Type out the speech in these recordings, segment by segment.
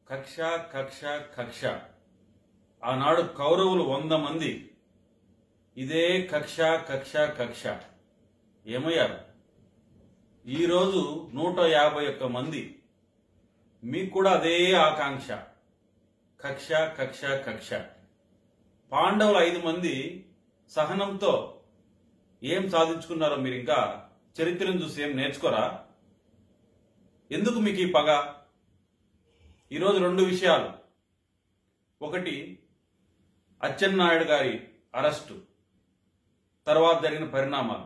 కక్ష కక్ష కక్ష ఆనాడు కౌరవులు వంద మంది ఇదే కక్ష కక్ష కక్ష ఏమయ్యారు ఈరోజు నూట యాభై ఒక్క మంది మీకు కూడా అదే ఆకాంక్ష కక్ష కక్ష కక్ష పాండవులు ఐదు మంది సహనంతో ఏం సాధించుకున్నారో మీరు ఇంకా చరిత్రను చూసి ఏం నేర్చుకోరా ఎందుకు మీకు ఈ పగ ఈరోజు రెండు విషయాలు ఒకటి అచ్చెన్నాయుడు గారి అరెస్టు తర్వాత జరిగిన పరిణామాలు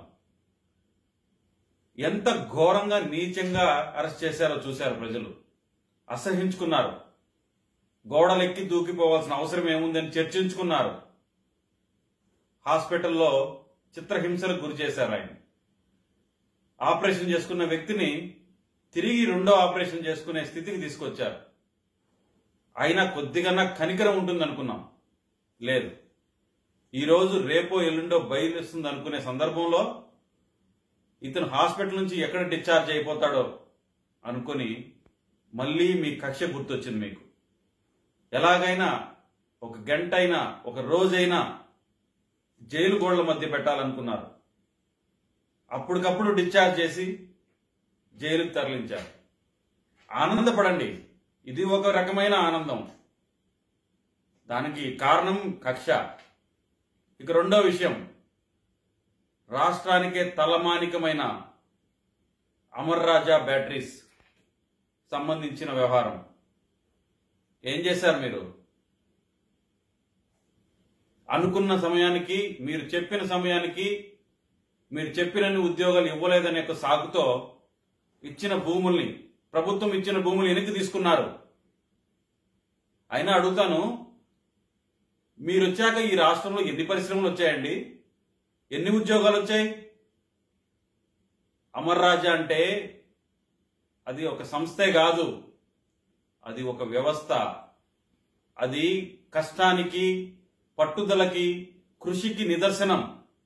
ఎంత ఘోరంగా నీచంగా అరెస్ట్ చేశారో చూశారు ప్రజలు అసహించుకున్నారు గోడలెక్కి దూకిపోవాల్సిన అవసరం ఏముందని చర్చించుకున్నారు హాస్పిటల్లో చిత్రహింసలకు గురి చేశారు ఆయన ఆపరేషన్ చేసుకున్న వ్యక్తిని తిరిగి రెండో ఆపరేషన్ చేసుకునే స్థితికి తీసుకొచ్చారు అయినా కొద్దిగా కనికరం ఉంటుంది అనుకున్నాం లేదు ఈరోజు రేపో ఎల్లుండో బయలుస్తుంది అనుకునే సందర్భంలో ఇతను హాస్పిటల్ నుంచి ఎక్కడ డిశ్చార్జ్ అయిపోతాడో అనుకుని మళ్ళీ మీ కక్ష గుర్తొచ్చింది మీకు ఎలాగైనా ఒక గంట అయినా ఒక రోజైనా జైలు గోళ్ల మధ్య పెట్టాలనుకున్నారు అప్పటికప్పుడు డిశ్చార్జ్ చేసి జైలుకు తరలించారు ఆనందపడండి ఇది ఒక రకమైన ఆనందం దానికి కారణం కక్ష ఇక రెండో విషయం రాష్ట్రానికే తలమానికమైన అమర్ రాజా బ్యాటరీస్ సంబంధించిన వ్యవహారం ఏం చేశారు మీరు అనుకున్న సమయానికి మీరు చెప్పిన సమయానికి మీరు చెప్పినన్ని ఉద్యోగాలు ఇవ్వలేదనే ఒక సాగుతో ఇచ్చిన భూముల్ని ప్రభుత్వం ఇచ్చిన భూములు వెనక్కి తీసుకున్నారు అయినా అడుగుతాను మీరు వచ్చాక ఈ రాష్ట్రంలో ఎన్ని పరిశ్రమలు వచ్చాయండి ఎన్ని ఉద్యోగాలు వచ్చాయి అమర్ రాజా అంటే అది ఒక సంస్థే కాదు అది ఒక వ్యవస్థ అది కష్టానికి పట్టుదలకి కృషికి నిదర్శనం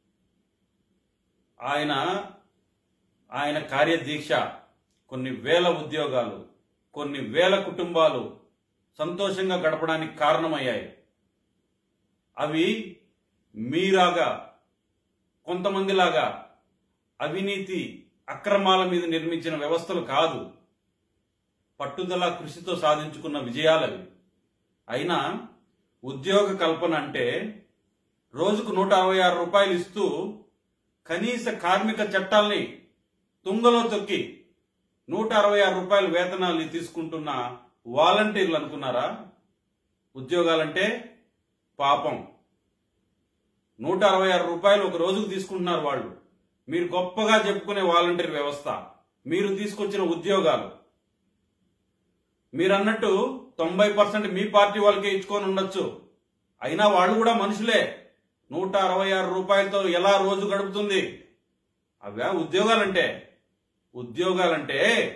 ఆయన ఆయన కార్యదీక్ష కొన్ని వేల ఉద్యోగాలు కొన్ని వేల కుటుంబాలు సంతోషంగా గడపడానికి కారణమయ్యాయి అవి మీలాగా కొంతమందిలాగా అవినీతి అక్రమాల మీద నిర్మించిన వ్యవస్థలు కాదు పట్టుదల కృషితో సాధించుకున్న విజయాలవి అయినా ఉద్యోగ కల్పన అంటే రోజుకు నూట అరవై ఆరు రూపాయలు ఇస్తూ కనీస కార్మిక చట్టాల్ని తుంగలో తొక్కి నూట అరవై ఆరు రూపాయల వేతనాలు తీసుకుంటున్న వాలంటీర్లు అనుకున్నారా ఉద్యోగాలంటే పాపం నూట అరవై ఆరు రూపాయలు ఒక రోజుకు తీసుకుంటున్నారు వాళ్ళు మీరు గొప్పగా చెప్పుకునే వాలంటీర్ వ్యవస్థ మీరు తీసుకొచ్చిన ఉద్యోగాలు మీరు అన్నట్టు తొంభై పర్సెంట్ మీ పార్టీ వాళ్ళకే ఇచ్చుకొని ఉండొచ్చు అయినా వాళ్ళు కూడా మనుషులే నూట అరవై ఆరు రూపాయలతో ఎలా రోజు గడుపుతుంది అవే ఉద్యోగాలంటే ఉద్యోగాలంటే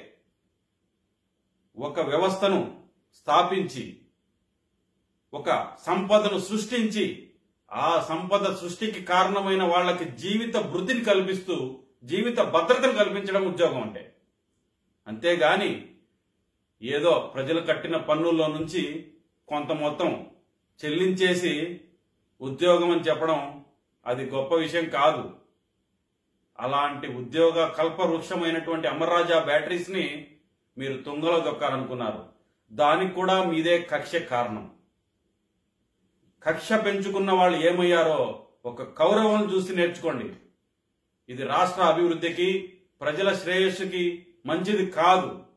ఒక వ్యవస్థను స్థాపించి ఒక సంపదను సృష్టించి ఆ సంపద సృష్టికి కారణమైన వాళ్ళకి జీవిత వృద్ధిని కల్పిస్తూ జీవిత భద్రతను కల్పించడం ఉద్యోగం అంటే అంతేగాని ఏదో ప్రజలు కట్టిన పన్నుల్లో నుంచి కొంత మొత్తం చెల్లించేసి ఉద్యోగం అని చెప్పడం అది గొప్ప విషయం కాదు అలాంటి ఉద్యోగ కల్ప వృక్షమైనటువంటి అమర్రాజా బ్యాటరీస్ ని మీరు తుంగలో దొక్కాలనుకున్నారు దానికి కూడా మీదే కక్ష కారణం కక్ష పెంచుకున్న వాళ్ళు ఏమయ్యారో ఒక కౌరవం చూసి నేర్చుకోండి ఇది రాష్ట్ర అభివృద్ధికి ప్రజల శ్రేయస్సుకి మంచిది కాదు